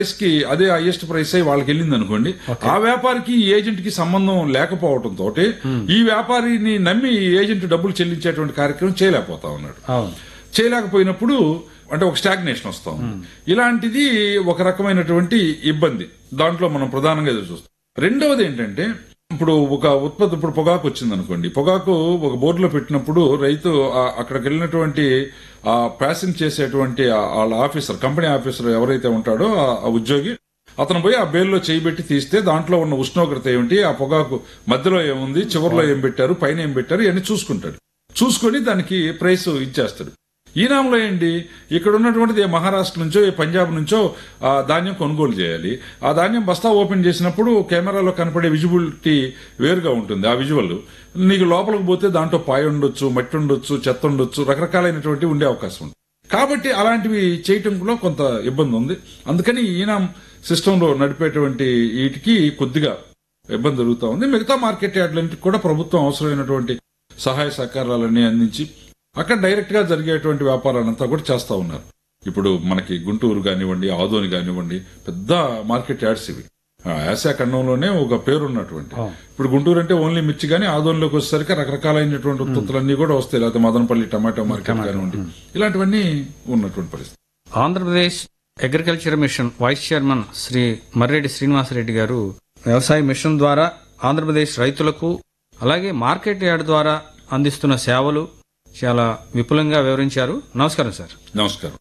price కి అదే highest price అయి వాళ్ళకి వెళ్ళింది అనుకోండి ఆ వ్యాపారికి ఈ ఏజెంట్ కి సంబంధం లేకపోవడం తోటి ఈ వ్యాపారిని నమ్మి ఈ ఏజెంట్ డబ్బులు చెల్లించేటువంటి కార్యక్రమం చేయలేకపోతా ఉన్నాడు అవును చేయలేకపోయినప్పుడు అంటే ఒక స్టాగ్నేషన్ వస్తా ఉంది ఇలాంటిది ఒక రకమైనటువంటి ఇబ్బంది దాంట్లో మనం ప్రధానంగా ఎదురు చూస్తాం రెండవది ఏంటంటే ఇప్పుడు ఒక ఉత్పత్తి ఇప్పుడు పొగాకు వచ్చింది అనుకోండి పొగాకు ఒక బోర్డులో పెట్టినప్పుడు రైతు ఆ- అక్కడికి వెళ్ళినటువంటి ఆ ప్యాసింగ్ చేసేటువంటి ఆ- వాళ్ళ ఆఫీసర్ కంపెనీ ఆఫీసర్ ఎవరైతే ఉంటాడో ఆ- ఆ ఉద్యోగి అతను పోయి ఆ బేల్లో చేయబెట్టి తీస్తే దాంట్లో ఉన్న ఉష్ణోగ్రత ఏమిటి ఆ పొగాకు మధ్యలో ఏముంది చివరిలో ఏం పెట్టారు పైన ఏం పెట్టారు ఇవన్నీ చూసుకుంటాడు చూసుకొని దానికి ప్రైస్ ఇచ్చేస్తాడు ఈనాంలో ఏంటి ఇక్కడ ఉన్నటువంటిది ఏ మహారాష్ట్ర నుంచో ఏ పంజాబ్ నుంచో ఆ ధాన్యం కొనుగోలు చేయాలి ఆ ధాన్యం బస్తా ఓపెన్ చేసినప్పుడు కెమెరాలో కనపడే విజిబిలిటీ వేరుగా ఉంటుంది ఆ విజువల్ నీకు లోపలికి పోతే దాంట్లో పాయ ఉండొచ్చు మట్టి ఉండొచ్చు చెత్త ఉండొచ్చు రకరకాలైనటువంటి ఉండే అవకాశం ఉంది కాబట్టి అలాంటివి చేయటంలో కొంత ఇబ్బంది ఉంది అందుకని ఈనాం సిస్టంలో నడిపేటువంటి వీటికి కొద్దిగా ఇబ్బంది జరుగుతూ ఉంది మిగతా మార్కెట్ యార్డ్లన్నిటికి కూడా ప్రభుత్వం అవసరమైనటువంటి సహాయ సహకారాలన్నీ అందించి అక్కడ డైరెక్ట్ గా జరిగేటువంటి వ్యాపారాలంతా కూడా చేస్తా ఉన్నారు ఇప్పుడు మనకి గుంటూరు కానివ్వండి ఆదోని కానివ్వండి పెద్ద మార్కెట్ యార్డ్స్ ఇవి ఆ, ఆసియా ఖండంలోనే ఒక పేరు ఉన్నటువంటి ఇప్పుడు గుంటూరు అంటే ఓన్లీ మిర్చి కానీ ఆదోనిలోకి వచ్చేసరికి రకరకాలైనటువంటి ఉత్పత్తులన్నీ కూడా వస్తాయి లేకపోతే మదనపల్లి టమాటో మార్కెట్ కానివ్వండి ఇలాంటివన్నీ ఉన్నటువంటి పరిస్థితి Andhra Pradesh agriculture machine vice chairman Shri Marreddy Srinivasa Reddy గారు వ్యవసాయ మిషన్ ద్వారా ఆంధ్రప్రదేశ్ రైతులకు అలాగే మార్కెట్ యార్డ్ ద్వారా అందిస్తున్న సేవలు చాలా విపులంగా వివరించారు నమస్కారం సార్ నమస్కారం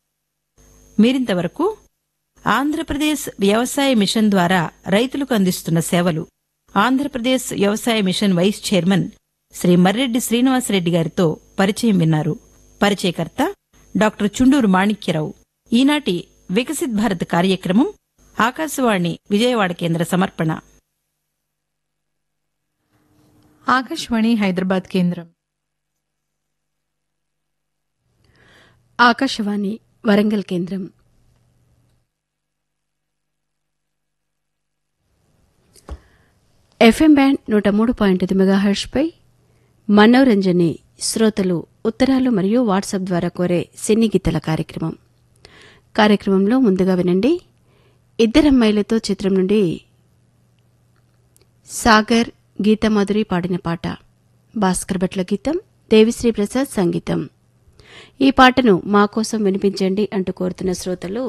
మీరింతవరకు ఆంధ్రప్రదేశ్ వ్యవసాయ మిషన్ ద్వారా రైతులకు అందిస్తున్న సేవలు ఆంధ్రప్రదేశ్ వ్యవసాయ machine vice chairman Shri Marreddy Srinivasa Reddy గారితో పరిచయం విన్నారు పరిచయకర్త డాక్టర్ చుండూరు మాణిక్యరావు ఈనాటి వికసిత్ భారత్ కార్యక్రమం ఆకాశవాణి విజయవాడ కేంద్ర సమర్పణ ఆకాశవాణి హైదరాబాద్ కేంద్రం ఆకాశవాణి వరంగల్ కేంద్రం ఎఫ్ఎం బ్యాండ్ నూట మూడు పాయింట్ ఐదు మెగాహెర్ట్స్పై మనోరంజని శ్రోతలు ఉత్తరాలు మరియు వాట్సాప్ ద్వారా కోరే సినీ గీతల కార్యక్రమం కార్యక్రమంలో ముందుగా వినండి ఇద్దరమ్మాయిలతో చిత్రం నుండి సాగర్ గీతమాధురి పాడిన పాట భాస్కర్ భట్ల గీతం దేవిశ్రీ ప్రసాద్ సంగీతం ఈ పాటను మా కోసం వినిపించండి అంటూ కోరుతున్న శ్రోతలు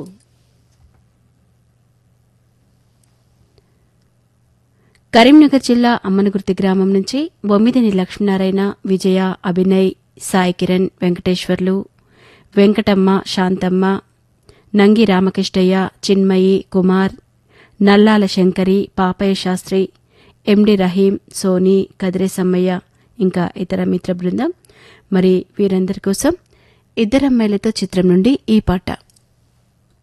కరీంనగర్ జిల్లా అమ్మనగుర్తి గ్రామం నుంచి బొమ్మిదిని లక్ష్మీనారాయణ విజయ అభినయ్ సాయి కిరణ్ వెంకటేశ్వర్లు వెంకటమ్మ శాంతమ్మ నంగి రామకృష్ణయ్య చిన్మయి కుమార్ నల్లాల శంకరి పాపయ్య శాస్త్రి ఎండి రహీం సోని కదిరేసమ్మయ్య ఇంకా ఇతర మిత్ర బృందం మరి వీరందరి కోసం ఇద్దరమ్మాయిలతో చిత్రం నుండి ఈ పాట